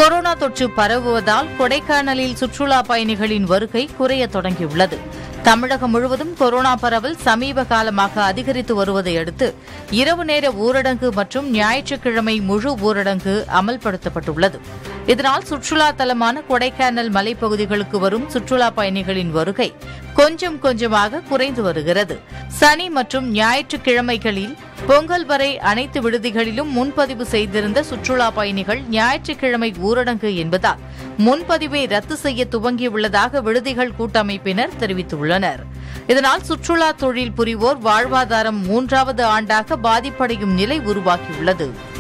corona தொற்று பரவுவதால் கொடைக்கானலில் சுற்றுலா பயணிகளின் வருகை குறைய தொடங்கியுள்ளது தமிழகம் முழுவதும் கொரோனா பரவல் சமீப காலமாக அதிகரித்து வருவதை அடுத்து இரவு நேர ஊரடங்கு மற்றும் ஞாயிற்றுக்கிழமை முழு ஊரடங்கு அமல்படுத்தப்பட்டுள்ளது இதனால் சுற்றுலா தலமான கொடைக்கானல் மலைப்பகுதிகளுக்கு வரும் சுற்றுலா பயணிகளின் வருகை கொஞ்சம் கொஞ்சமாக குறைந்து வருகிறது சனி மற்றும் ஞாயிற்றுக்கிழமைகளில் பொங்கல் வரை அனைத்து விடுதிகளிலும் முன்பதிவு செய்திருந்த சுற்றுலா பயணிகள் ஞாயிற்றுக்கிழமை ஊரடங்கு என்பதால் முன்பதிவை ரத்து செய்ய துவங்கியுள்ளதாக விடுதிகள் கூட்டமைப்பினர் தெரிவித்துள்ளனர் இதனால் சுற்றுலா தொழில் புரிவோர் வாழ்வாதாரம் மூன்றாவது ஆண்டாக பாதிப்படையும் நிலை உருவாகியுள்ளது